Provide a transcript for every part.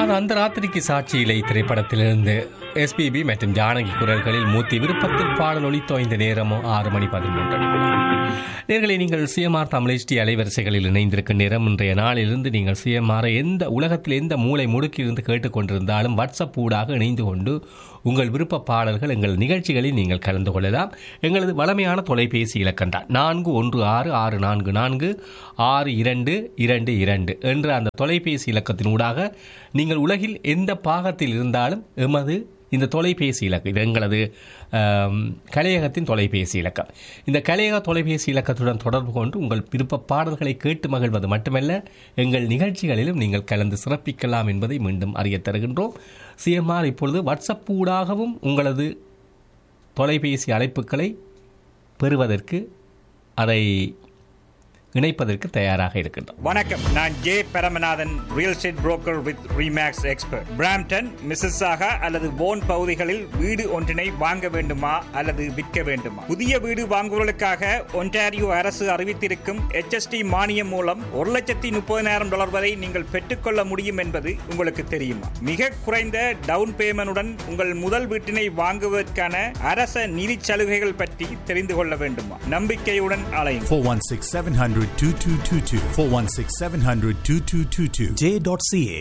அது அந்த ராத்திரிக்கு சாட்சியிலை திரைப்படத்திலிருந்து எஸ்பிபி மற்றும் ஜானகி குரல்களில் மூத்தி விருப்பத்தில் பாடல் ஒலித்தோ இந்த நேரமோ ஆறு மணி பதிமூன்று நிமிடம் நேர்களை நீங்கள் சிஎம்ஆர் தமிழ்ச்சி அலைவரிசைகளில் இணைந்திருக்கும் நேரம் இன்றைய நாளிலிருந்து நீங்கள் சிஎம்ஆரை எந்த உலகத்தில் எந்த மூளை முடுக்கிலிருந்து கேட்டுக்கொண்டிருந்தாலும் வாட்ஸ்அப் ஊடாக இணைந்து கொண்டு உங்கள் விருப்ப பாடல்கள் எங்கள் நிகழ்ச்சிகளில் நீங்கள் கலந்து கொள்ளலாம் எங்களது வளமையான தொலைபேசி இலக்கம்தான் நான்கு ஒன்று ஆறு ஆறு நான்கு நான்கு ஆறு இரண்டு இரண்டு இரண்டு என்ற அந்த தொலைபேசி இலக்கத்தின் ஊடாக நீங்கள் உலகில் எந்த பாகத்தில் இருந்தாலும் எமது இந்த தொலைபேசி இலக்கம் இது எங்களது ஆம், கலையகத்தின் தொலைபேசி இலக்கம் இந்த கலையக தொலைபேசி இலக்கத்துடன் தொடர்பு கொண்டு உங்கள் விருப்ப பாடல்களை கேட்டு மகிழ்வது மட்டுமல்ல எங்கள் நிகழ்ச்சிகளிலும் நீங்கள் கலந்து சிறப்பிக்கலாம் என்பதை மீண்டும் அறியத் தருகின்றோம் சிஎம்ஆர் இப்பொழுது வாட்ஸ்அப் ஊடாகவும் உங்களது தொலைபேசி அழைப்புகளை பெறுவதற்கு அதை இணைப்பதற்கு தயாராக இருக்கின்றோம் வணக்கம் நான் J Paramanathan real estate broker with Remax expert Brampton Mississauga அல்லது போன் பகுதிகளில் வீடு ஒன்றினை வாங்க வேண்டுமா அல்லது விற்க வேண்டுமா புதிய வீடு வாங்குவதற்காக ஒன்டாரியோ அரசு அறிவித்திருக்கும் HST மானியம் மூலம் ஒரு லட்சத்தி முப்பதினாயிரம் டாலர் வரை நீங்கள் பெற்றுக்கொள்ள முடியும் என்பது உங்களுக்கு தெரியுமா மிக குறைந்த டவுன் பேமெண்டுடன் உங்கள் முதல் வீட்டினை வாங்குவதற்கான அரச நிதி சலுகைகள் பற்றி தெரிந்து கொள்ள வேண்டுமா நம்பிக்கையுடன் அலையும் 416 700 2222. 416 700 2222. J.ca.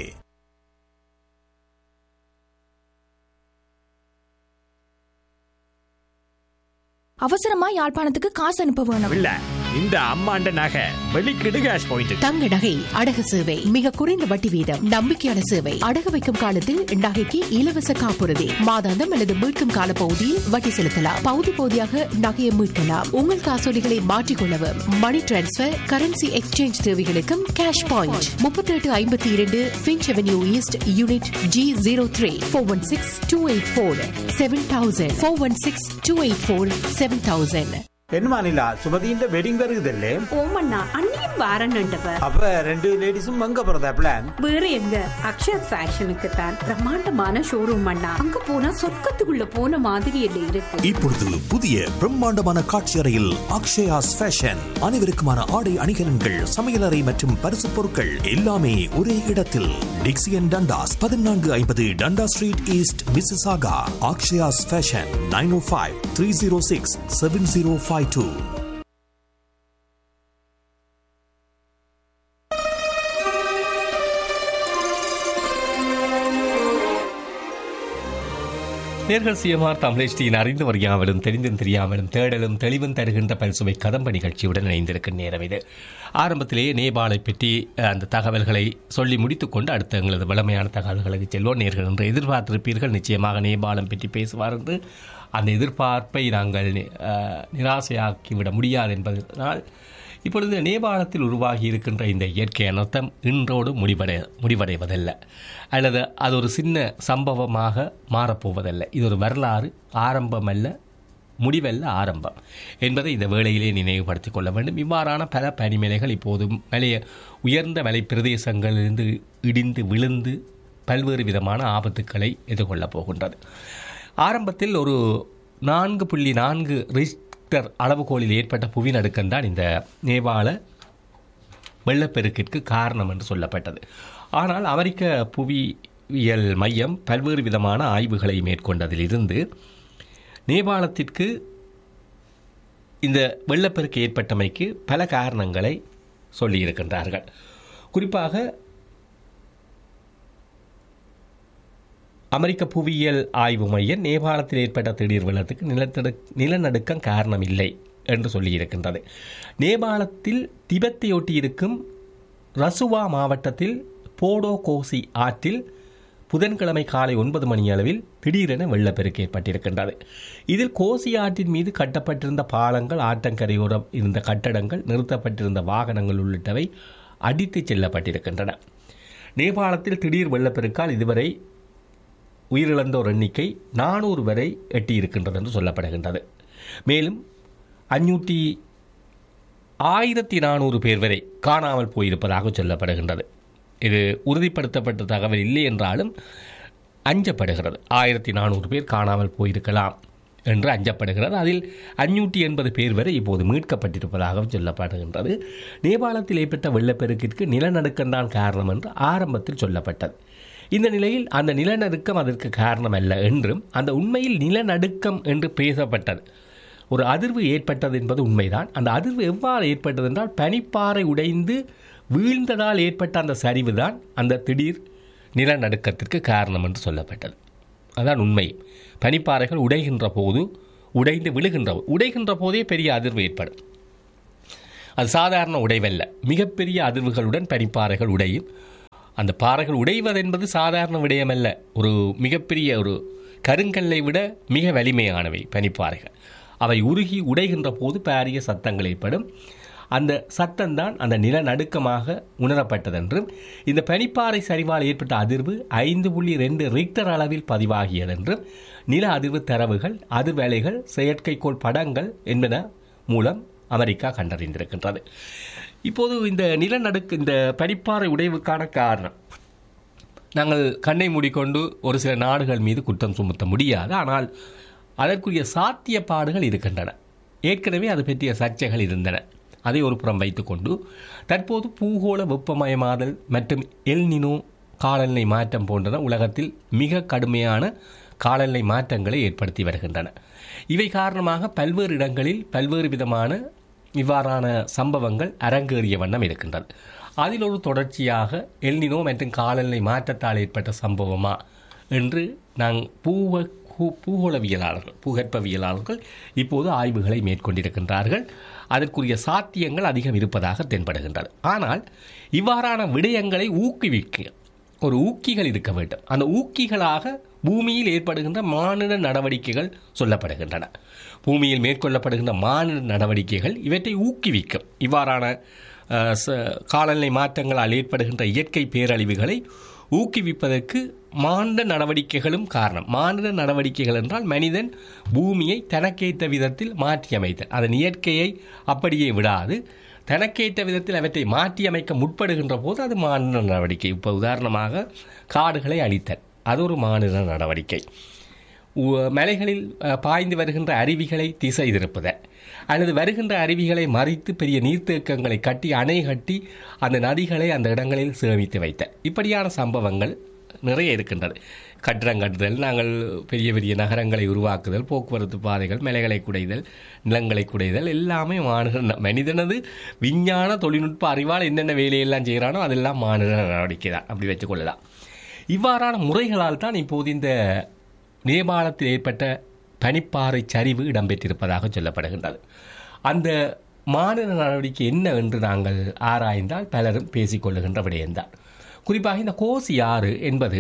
அவசரமா யாழ்ப்பாணத்துக்கு காசு அனுப்ப வேணும் இல்ல இந்த அம்மாண்ட நகை வெளிக்கிடு கேஷ் பாயிண்ட் தங்க நகை அடகு சேவை மிக குறைந்த வட்டி வீதம் நம்பிக்கையான சேவை அடகு வைக்கும் காலத்தில் நகைக்கு இலவச காப்புறுதி மாதாந்தம் அல்லது மீட்கும் கால பகுதியில் வட்டி செலுத்தலாம் பகுதி பகுதியாக நகையை மீட்கலாம் உங்கள் காசோலிகளை மாற்றிக்கொள்ளவும் மணி டிரான்ஸ்பர் கரன்சி எக்ஸ்சேஞ்ச் தேவைகளுக்கும் கேஷ் பாயிண்ட் முப்பத்தி எட்டு ஐம்பத்தி இரண்டு Finch avenue east unit G zero three four one six two eight four seven thousand four one six two eight four seven thousand എന്ത് മാനില്ല സുമതിന്റെ വെഡിങ് വരുതല്ലേ ஓமண்ணா அண்ணியும் வாரன்னுண்டவ അപ്പൊ രണ്ട് ലേഡീസും എങ്ക പറഞ്ഞ പ്ലാൻ வேற எங்க அக்ஷயா ஃபேஷனுக்கு தான் பிரம்மாண்டமான ஷோரூம் அண்ணா அங்க போனா சொர்க்கத்துக்குள்ள போன மாதிரி இல்ல இருக்கு இப்பொழுது புதிய பிரம்மாண்டமான காட்சி அறையில் அக்ஷயாஸ் ஃபேஷன் அனைவருக்குமான ஆடை அணிகலன்கள் சமையலறை மற்றும் பரிசு பொருட்கள் எல்லாமே ஒரே இடத்தில் டிக்சியன் டண்டாஸ் பதினான்கு ஐம்பது Dundas street east Mississauga Akshayas fashion nine O five three zero six seven zero five two நேர்கள் சிஎம்ஆர் தமிழ்ச்சியின் அறிந்து அறியாமலும் தெரிந்தும் தெரியாமலும் தேடலும் தெளிவும் தருகின்ற பல்சுவை கதம்ப நிகழ்ச்சியுடன் இணைந்திருக்கும் நேரம் இது ஆரம்பத்திலேயே நேபாளை பற்றி அஹ், அந்த தகவல்களை சொல்லி முடித்துக்கொண்டு அடுத்த எங்களது வளமையான தகவல்களுக்கு செல்வோம் நேர்கள் என்று எதிர்பார்த்திருப்பீர்கள் நிச்சயமாக நேபாளம் பற்றி பேசுவார் என்று அந்த எதிர்பார்ப்பை நாங்கள் அஹ், நிராசையாக்கிவிட முடியாது என்பதனால் இப்பொழுது நேபாளத்தில் உருவாகி இருக்கின்ற இந்த இயற்கை அனர்த்தம் இன்றோடு முடிவடை முடிவடைவதல்ல அல்லது அது ஒரு சின்ன சம்பவமாக மாறப்போவதல்ல இது ஒரு வரலாறு ஆரம்பமல்ல முடிவல்ல ஆரம்பம் என்பதை இந்த வேளையிலே நினைவுபடுத்திக் கொள்ள வேண்டும் இவ்வாறான பல பனிமலைகள் இப்போது மலைய உயர்ந்த மலை பிரதேசங்களிலிருந்து இடிந்து விழுந்து பல்வேறு விதமான ஆபத்துக்களை எதிர்கொள்ளப் போகின்றது ஆரம்பத்தில் ஒரு நான்கு புள்ளி நான்கு ரிக்டர் அளவுகோலில் ஏற்பட்ட புவிநடுக்கம் தான் இந்த நேபாள வெள்ளப்பெருக்கிற்கு காரணம் என்று சொல்லப்பட்டது ஆனால் அமெரிக்க புவியியல் மையம் பல்வேறு விதமான ஆய்வுகளை மேற்கொண்டதிலிருந்து நேபாளத்திற்கு இந்த வெள்ளப்பெருக்கு ஏற்பட்டமைக்கு பல காரணங்களை சொல்லியிருக்கின்றார்கள் குறிப்பாக அமெரிக்க புவியியல் ஆய்வு மையம் நேபாளத்தில் ஏற்பட்ட திடீர் வெள்ளத்துக்கு நிலத்தடு நிலநடுக்கம் காரணம் இல்லை என்று சொல்லியிருக்கின்றது நேபாளத்தில் திபெத்தையொட்டி இருக்கும் ரசுவா மாவட்டத்தில் போடோ கோசி ஆற்றில் புதன்கிழமை காலை ஒன்பது மணி அளவில் திடீரென வெள்ளப்பெருக்கு ஏற்பட்டிருக்கின்றது இதில் கோசி ஆற்றின் மீது கட்டப்பட்டிருந்த பாலங்கள் ஆற்றங்கரையோரம் இருந்த கட்டடங்கள் நிறுத்தப்பட்டிருந்த வாகனங்கள் உள்ளிட்டவை அடித்துச் செல்லப்பட்டிருக்கின்றன நேபாளத்தில் திடீர் வெள்ளப்பெருக்கால் இதுவரை உயிரிழந்தோர் எண்ணிக்கை நானூறு வரை எட்டியிருக்கின்றது என்று சொல்லப்படுகின்றது மேலும் அஞ்சூற்றி ஆயிரத்தி நானூறு பேர் வரை காணாமல் போயிருப்பதாக சொல்லப்படுகின்றது இது உறுதிப்படுத்தப்பட்ட தகவல் இல்லை என்றாலும் அஞ்சப்படுகிறது ஆயிரத்தி நானூறு பேர் காணாமல் போயிருக்கலாம் என்று அஞ்சப்படுகிறது அதில் அஞ்சூற்றி எண்பது பேர் வரை இப்போது மீட்கப்பட்டிருப்பதாகவும் சொல்லப்படுகின்றது நேபாளத்தில் ஏற்பட்ட வெள்ளப்பெருக்கிற்கு நிலநடுக்கம்தான் காரணம் என்று ஆரம்பத்தில் சொல்லப்பட்டது இந்த நிலையில் அந்த நிலநடுக்கம் அதற்கு காரணம் அல்ல என்றும் அந்த உண்மையில் நிலநடுக்கம் என்று பேசப்பட்டது ஒரு அதிர்வு ஏற்பட்டது என்பது உண்மைதான் அந்த அதிர்வு எவ்வாறு ஏற்பட்டது என்றால் பனிப்பாறை உடைந்து வீழ்ந்ததால் ஏற்பட்ட அந்த சரிவு தான் அந்த திடீர் நிலநடுக்கத்திற்கு காரணம் என்று சொல்லப்பட்டது அதான் உண்மை பனிப்பாறைகள் உடைகின்ற போது உடைந்து விழுகின்ற உடைகின்ற போதே பெரிய அதிர்வு ஏற்படும் அது சாதாரண உடைவல்ல மிகப்பெரிய அதிர்வுகளுடன் பனிப்பாறைகள் உடையும் அந்த பாறைகள் உடைவது என்பது சாதாரண விடயமல்ல ஒரு மிகப்பெரிய ஒரு கருங்கல்லை விட மிக வலிமையானவை பனிப்பாறைகள் அவை உருகி உடைகின்ற போது பாரிய சத்தங்கள் ஏற்படும் அந்த சத்தம்தான் அந்த நிலநடுக்கமாக உணரப்பட்டதென்றும் இந்த பனிப்பாறை சரிவால் ஏற்பட்ட அதிர்வு ஐந்து புள்ளி ரெண்டு ரிக்டர் அளவில் பதிவாகியதென்றும் நில அதிர்வு தரவுகள் அதிர்வேலைகள் செயற்கைக்கோள் படங்கள் என்பன மூலம் அமெரிக்கா கண்டறிந்திருக்கின்றது இப்போது இந்த நிலநடுக்கு இந்த பனிப்பாறை உடைவுக்கான காரணம் நாங்கள் கண்ணை மூடிக்கொண்டு ஒரு சில நாடுகள் மீது குற்றம் சுமத்த முடியாது ஆனால் அதற்குரிய சாத்தியப்பாடுகள் இருக்கின்றன ஏற்கனவே அது பற்றிய சர்ச்சைகள் இருந்தன அதை ஒரு புறம் வைத்துக்கொண்டு தற்போது பூகோள வெப்பமயமாதல் மற்றும் எல்னினோ காலநிலை மாற்றம் போன்றன உலகத்தில் மிக கடுமையான காலநிலை மாற்றங்களை ஏற்படுத்தி வருகின்றன இவை காரணமாக பல்வேறு இடங்களில் பல்வேறு விதமான இவ்வாறான சம்பவங்கள் அரங்கேறிய வண்ணம் இருக்கின்றது அதில் ஒரு தொடர்ச்சியாக எல்னினோ மற்றும் காலநிலை மாற்றத்தால் ஏற்பட்ட சம்பவமா என்று நாங்கள் பூவ பூ- பூகோளவியலாளர்கள் பூகற்பவியலாளர்கள் இப்போது ஆய்வுகளை மேற்கொண்டிருக்கின்றார்கள் அதற்குரிய சாத்தியங்கள் அதிகம் இருப்பதாக தென்படுகின்றது ஆனால் இவ்வாறான விடயங்களை ஊக்குவிக்க ஒரு ஊக்கிகள் இருக்க வேண்டும் அந்த ஊக்கிகளாக பூமியில் ஏற்படுகின்ற மாநில நடவடிக்கைகள் சொல்லப்படுகின்றன பூமியில் மேற்கொள்ளப்படுகின்ற மாநில நடவடிக்கைகள் இவற்றை ஊக்குவிக்கும் இவ்வாறான அஹ், ச- காலநிலை மாற்றங்களால் ஏற்படுகின்ற இயற்கை பேரழிவுகளை ஊக்குவிப்பதற்கு மாநில நடவடிக்கைகளும் காரணம் மாநில நடவடிக்கைகள் என்றால் மனிதன் பூமியை தனக்கேற்ற விதத்தில் மாற்றியமைத்தல் அதன் இயற்கையை அப்படியே விடாது தனக்கேற்ற விதத்தில் அவற்றை மாற்றியமைக்க முற்படுகின்ற போது அது மாநில நடவடிக்கை இப்போ உதாரணமாக காடுகளை அழித்தல் அது ஒரு மாநில நடவடிக்கை உ- மலைகளில் அஹ், பாய்ந்து வருகின்ற அருவிகளை திசை திருப்புதல் அல்லது வருகின்ற அருவிகளை மறித்து பெரிய நீர்த்தேக்கங்களை கட்டி அணை கட்டி அந்த நதிகளை அந்த இடங்களில் சேமித்து வைத்த இப்படியான சம்பவங்கள் நிறைய இருக்கின்றது கட்டிடம் கட்டுதல் நாங்கள் பெரிய பெரிய நகரங்களை உருவாக்குதல் போக்குவரத்து பாதைகள் மலைகளை குடைதல் நிலங்களை குடைதல் எல்லாமே மாநில மனிதனது விஞ்ஞான தொழில்நுட்ப அறிவால் என்னென்ன வேலையெல்லாம் செய்கிறானோ அதெல்லாம் மாநில நடவடிக்கை தான் அப்படி வச்சுக்கொள்ளலாம் இவ்வாறான முறைகளால் தான் இப்போது இந்த நேபாளத்தில் ஏற்பட்ட பனிப்பாறை சரிவு இடம்பெற்றிருப்பதாக சொல்லப்படுகின்றது அந்த மாநில நடவடிக்கை என்ன என்று நாங்கள் ஆராய்ந்தால் பலரும் பேசிக்கொள்ளுகின்ற விடயம்தான் குறிப்பாக இந்த கோசி ஆறு என்பது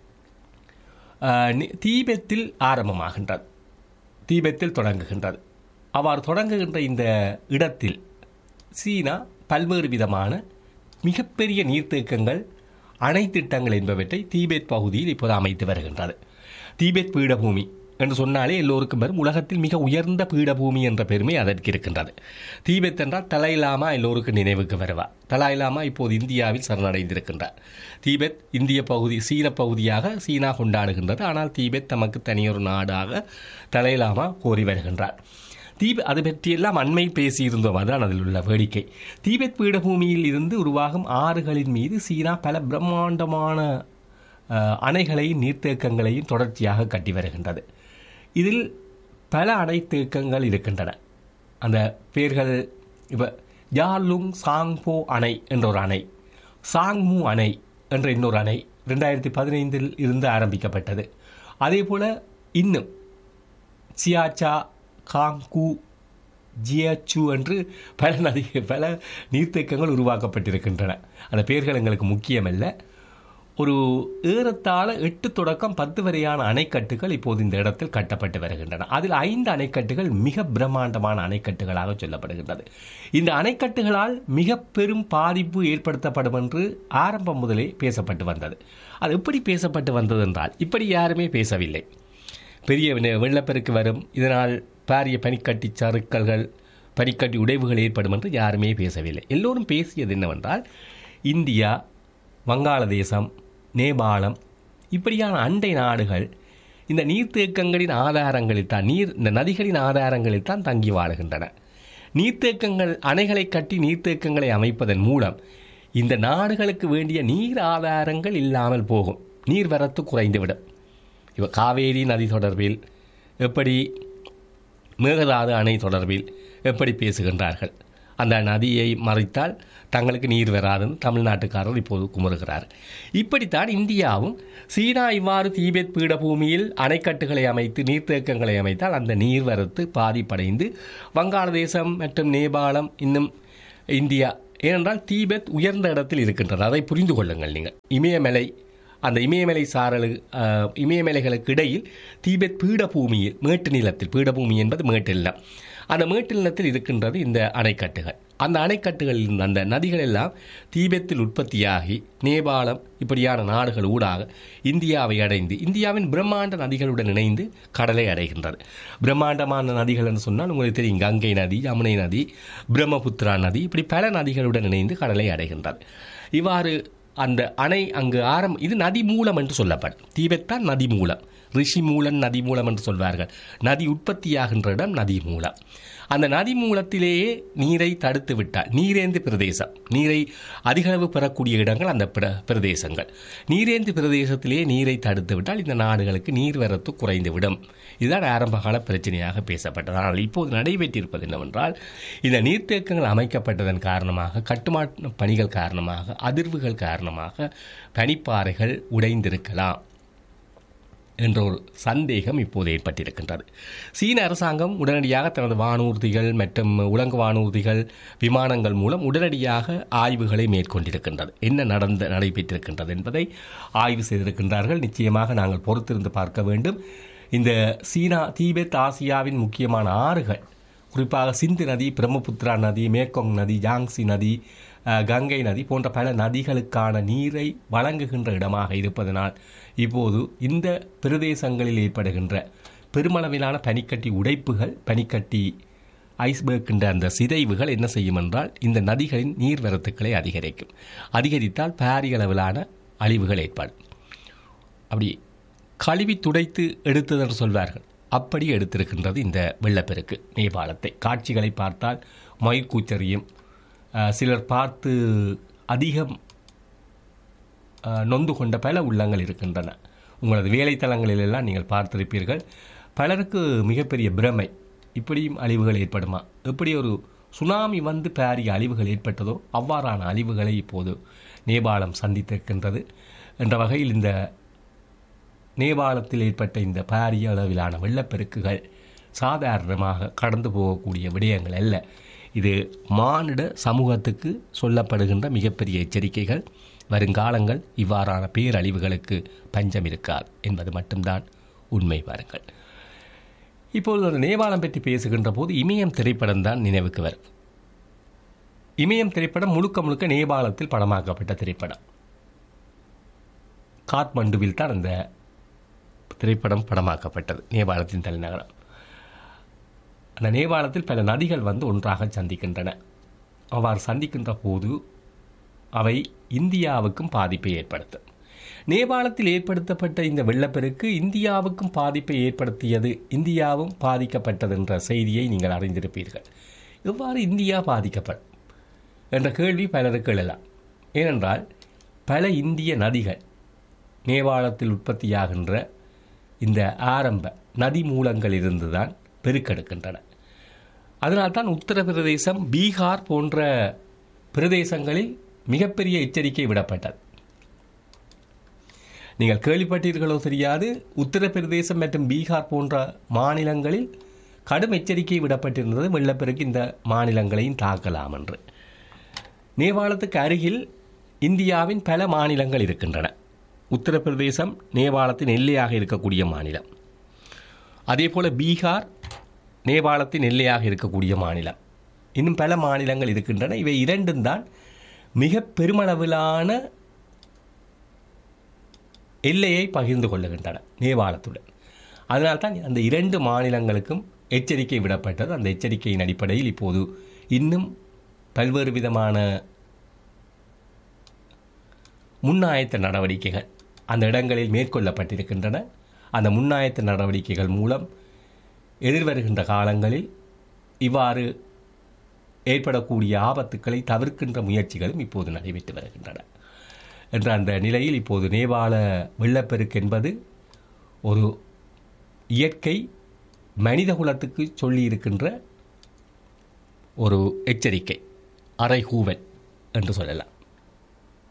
ஆஹ், நி- தீபெத்தில் ஆரம்பமாகின்றது தீபெத்தில் தொடங்குகின்றது அவ்வாறு தொடங்குகின்ற இந்த இடத்தில் சீனா பல்வேறு விதமான மிகப்பெரிய நீர்த்தேக்கங்கள் அணை திட்டங்கள் என்பவற்றை தீபெத் பகுதியில் இப்போது அமைத்து வருகின்றது தீபெத் பீடபூமி என்று சொன்னாலே எல்லோருக்கும் வரும் உலகத்தில் மிக உயர்ந்த பீடபூமி என்ற பெருமை அதற்கு இருக்கின்றது தீபெத் என்றால் தலாய்லாமா எல்லோருக்கும் நினைவுக்கு வருவார் தலாய்லாமா இப்போது இந்தியாவில் சரணடைந்திருக்கின்றார் தீபெத் இந்திய பகுதி சீன பகுதியாக சீனா கொண்டாடுகின்றது ஆனால் தீபெத் தமக்கு தனியொரு நாடாக தலாய்லாமா கோரி வருகின்றார் தீப அது பற்றியெல்லாம் அண்மை பேசியிருந்தோம் அதுதான் அதில் உள்ள வேடிக்கை தீபெத் பீடபூமியில் இருந்து உருவாகும் ஆறுகளின் மீது சீனா பல பிரம்மாண்டமான அஹ், அணைகளையும் நீர்த்தேக்கங்களையும் தொடர்ச்சியாக கட்டி வருகின்றது இதில் பல அணை தேக்கங்கள் இருக்கின்றன அந்த பேர்கள் இப்போ ஜாலுங் சாங்போ அணை என்ற ஒரு அணை சாங்மு அணை என்ற இன்னொரு அணை ரெண்டாயிரத்தி பதினைந்தில் இருந்து ஆரம்பிக்கப்பட்டது அதே போல் இன்னும் சியாச்சா காங்கு ஜியாச்சு என்று பல நதி பல நீர்த்தேக்கங்கள் உருவாக்கப்பட்டிருக்கின்றன அந்த பெயர்கள் எங்களுக்கு முக்கியமல்ல ஒரு ஏறத்தாழ எட்டு தொடக்கம் பத்து வரையான அணைக்கட்டுகள் இப்போது இந்த இடத்தில் கட்டப்பட்டு வருகின்றன அதில் ஐந்து அணைக்கட்டுகள் மிக பிரம்மாண்டமான அணைக்கட்டுகளாக சொல்லப்படுகின்றது இந்த அணைக்கட்டுகளால் மிக பெரும் பாதிப்பு ஏற்படுத்தப்படும் என்று ஆரம்பம் முதலே பேசப்பட்டு வந்தது அது எப்படி பேசப்பட்டு வந்தது என்றால் இப்படி யாருமே பேசவில்லை பெரிய வெ- வெள்ளப்பெருக்கு வரும் இதனால் பாரிய பனிக்கட்டி சறுக்கல்கள் பனிக்கட்டி உடைவுகள் ஏற்படும் என்று யாருமே பேசவில்லை எல்லோரும் பேசியது என்னவென்றால் இந்தியா வங்காளதேசம் நேபாளம் இப்படியான அண்டை நாடுகள் இந்த நீர்த்தேக்கங்களின் ஆதாரங்களில் தான் நீர் இந்த நதிகளின் ஆதாரங்களில் தான் தங்கி வாழுகின்றன நீர்த்தேக்கங்கள் அணைகளை கட்டி நீர்த்தேக்கங்களை அமைப்பதன் மூலம் இந்த நாடுகளுக்கு வேண்டிய நீர் ஆதாரங்கள் இல்லாமல் போகும் நீர்வரத்து குறைந்துவிடும் இப்போ காவேரி நதி தொடர்பில் எப்படி மேகதாது அணை தொடர்பில் எப்படி பேசுகின்றார்கள் அந்த நதியை மறைத்தால் தங்களுக்கு நீர் வராதுன்னு தமிழ்நாட்டுக்காரர் இப்போது குமுறுகிறார் இப்படித்தான் இந்தியாவும் சீனா இவ்வாறு தீபெத் பீடபூமியில் அணைக்கட்டுகளை அமைத்து நீர்த்தேக்கங்களை அமைத்தால் அந்த நீர்வரத்து பாதிப்படைந்து வங்காளதேசம் மற்றும் நேபாளம் இன்னும் இந்தியா ஏனென்றால் தீபெத் உயர்ந்த இடத்தில் இருக்கின்றது அதை புரிந்து கொள்ளுங்கள் நீங்கள் இமயமலை அந்த இமயமலை சாரலு அஹ், இமயமலைகளுக்கு இடையில் தீபெத் பீடபூமியில் மேட்டு நிலத்தில் பீடபூமி என்பது மேட்டு நிலம் அந்த மேட்டு நிலத்தில் இருக்கின்றது இந்த அணைக்கட்டுகள் அந்த அணைக்கட்டுகளில் இருந்த அந்த நதிகள் எல்லாம் தீபெத்தில் உற்பத்தியாகி நேபாளம் இப்படியான நாடுகள் ஊடாக இந்தியாவை அடைந்து இந்தியாவின் பிரம்மாண்ட நதிகளுடன் இணைந்து கடலை அடைகின்றது பிரம்மாண்டமான நதிகள் என்று சொன்னால் உங்களுக்கு தெரியும் கங்கை நதி யமுனை நதி பிரம்மபுத்திரா நதி இப்படி பல நதிகளுடன் இணைந்து கடலை அடைகின்றது இவ்வாறு அந்த அணை அங்கு ஆரம் இது நதி மூலம் என்று சொல்லப்படும் தீபெத்தான் நதி மூலம் ரிஷி மூலம் நதி மூலம் என்று சொல்வார்கள் நதி உற்பத்தியாகின்ற இடம் நதி மூலம் அந்த நதி மூலத்திலேயே நீரை தடுத்து விட்டால் நீரேந்து பிரதேசம் நீரை அதிகளவு பெறக்கூடிய இடங்கள் அந்த பிர பிரதேசங்கள் நீரேந்து பிரதேசத்திலேயே நீரை தடுத்து விட்டால் இந்த நாடுகளுக்கு நீர்வரத்து குறைந்துவிடும் இதுதான் ஆரம்பகால பிரச்சனையாக பேசப்பட்டது ஆனால் இப்போது நடைபெற்றிருப்பது என்னவென்றால் இந்த நீர்த்தேக்கங்கள் அமைக்கப்பட்டதன் காரணமாக கட்டுமான பணிகள் காரணமாக அதிர்வுகள் காரணமாக பனிப்பாறைகள் உடைந்திருக்கலாம் என்ற ஒரு சந்தேகம் இப்போது ஏற்பட்டிருக்கின்றது சீன அரசாங்கம் உடனடியாக தனது வானூர்திகள் மற்றும் உலங்கு வானூர்திகள் விமானங்கள் மூலம் உடனடியாக ஆய்வுகளை மேற்கொண்டிருக்கின்றது என்ன நடந்த நடைபெற்றிருக்கின்றது என்பதை ஆய்வு செய்திருக்கின்றார்கள் நிச்சயமாக நாங்கள் பொறுத்திருந்து பார்க்க வேண்டும் இந்த சீனா தீபெத் ஆசியாவின் முக்கியமான ஆறுகள் குறிப்பாக சிந்து நதி பிரம்மபுத்திரா நதி மேக்கோங் நதி யாங்சி நதி அஹ், கங்கை நதி போன்ற பல நதிகளுக்கான நீரை வழங்குகின்ற இடமாக இருப்பதனால் இப்போது இந்த பிரதேசங்களில் ஏற்படுகின்ற பெருமளவிலான பனிக்கட்டி உடைப்புகள் பனிக்கட்டி ஐஸ்பர்க் என்ற அந்த சிதைவுகள் என்ன செய்யும் என்றால் இந்த நதிகளின் நீர்வரத்துக்களை அதிகரிக்கும் அதிகரித்தால் பாரிய அளவிலான அழிவுகள் ஏற்படும் அப்படி கழுவி துடைத்து எடுத்தது என்று சொல்வார்கள் அப்படி எடுத்திருக்கின்றது இந்த வெள்ளப்பெருக்கு நேபாளத்தை காட்சிகளை பார்த்தால் மயிர்கூச்சரியும் அஹ், சிலர் பார்த்து அதிகம் அஹ், நொந்து கொண்ட பல உள்ளங்கள் இருக்கின்றன உங்களது வேலைத்தலங்களில் எல்லாம் நீங்கள் பார்த்திருப்பீர்கள் பலருக்கு மிகப்பெரிய பிரமை இப்படியும் அழிவுகள் ஏற்படுமா எப்படி ஒரு சுனாமி வந்து பாரிய அழிவுகள் ஏற்பட்டதோ அவ்வாறான அழிவுகளை இப்போது நேபாளம் சந்தித்திருக்கின்றது என்ற வகையில் இந்த நேபாளத்தில் ஏற்பட்ட இந்த பாரிய அளவிலான வெள்ளப்பெருக்குகள் சாதாரணமாக கடந்து போகக்கூடிய விடயங்கள் அல்ல இது மானிட சமூகத்துக்கு சொல்லப்படுகின்ற மிகப்பெரிய எச்சரிக்கைகள் வருங்காலங்கள் இவ்வாறான பேரழிவுகளுக்கு பஞ்சம் இருக்காது என்பது மட்டும்தான் உண்மை பாருங்கள் இப்பொழுது அந்த நேபாளம் பற்றி பேசுகின்ற போது இமயம் திரைப்படம் தான் நினைவுக்கு வரும் இமயம் திரைப்படம் முழுக்க முழுக்க நேபாளத்தில் படமாக்கப்பட்ட திரைப்படம் காத்மண்டுவில் தான் அந்த திரைப்படம் படமாக்கப்பட்டது நேபாளத்தின் தலைநகரம் அந்த நேபாளத்தில் பல நதிகள் வந்து ஒன்றாக சந்திக்கின்றன அவ்வாறு சந்திக்கின்ற போது அவை இந்தியாவுக்கும் பாதிப்பை ஏற்படுத்தும் நேபாளத்தில் ஏற்படுத்தப்பட்ட இந்த வெள்ளப்பெருக்கு இந்தியாவுக்கும் பாதிப்பை ஏற்படுத்தியது இந்தியாவும் பாதிக்கப்பட்டது என்ற செய்தியை நீங்கள் அறிந்திருப்பீர்கள் எவ்வாறு இந்தியா பாதிக்கப்படும் என்ற கேள்வி பலருக்கு எழலாம் ஏனென்றால் பல இந்திய நதிகள் நேபாளத்தில் உற்பத்தியாகின்ற இந்த ஆரம்ப நதி மூலங்களிலிருந்து தான் பெருக்கெடுக்கின்றன அதனால்தான் உத்தரப்பிரதேசம் பீகார் போன்ற பிரதேசங்களில் மிகப்பெரிய எச்சரிக்கை விடப்பட்டது நீங்கள் கேள்விப்பட்டீர்களோ தெரியாது உத்தரப்பிரதேசம் மற்றும் பீகார் போன்ற மாநிலங்களில் கடும் எச்சரிக்கை விடப்பட்டிருந்தது வெள்ளப்பெருக்கு இந்த மாநிலங்களையும் தாக்கலாம் என்று நேபாளத்துக்கு அருகில் இந்தியாவின் பல மாநிலங்கள் இருக்கின்றன உத்தரப்பிரதேசம் நேபாளத்தின் எல்லையாக இருக்கக்கூடிய மாநிலம் அதேபோல பீகார் நேபாளத்தின் எல்லையாக இருக்கக்கூடிய மாநிலம் இன்னும் பல மாநிலங்கள் இருக்கின்றன இவை இரண்டும் தான் மிக பெருமளவிலான எல்லையை பகிர்ந்து கொள்ளுகின்றன நேபாளத்துடன் அதனால்தான் அந்த இரண்டு மாநிலங்களுக்கும் எச்சரிக்கை விடப்பட்டது அந்த எச்சரிக்கையின் அடிப்படையில் இப்போது இன்னும் பல்வேறு விதமான முன்னாயத்த நடவடிக்கைகள் அந்த இடங்களில் மேற்கொள்ளப்பட்டிருக்கின்றன அந்த முன்னாயத்த நடவடிக்கைகள் மூலம் எதிர்வருகின்ற காலங்களில் இவ்வாறு ஏற்படக்கூடிய ஆபத்துக்களை தவிர்க்கின்ற முயற்சிகளும் இப்போது நடைபெற்று வருகின்றன என்ற அந்த நிலையில் இப்போது நேபாள வெள்ளப்பெருக்கு என்பது ஒரு இயற்கை மனிதகுலத்துக்கு சொல்லியிருக்கின்ற ஒரு எச்சரிக்கை அறைகூவல் என்று சொல்லலாம்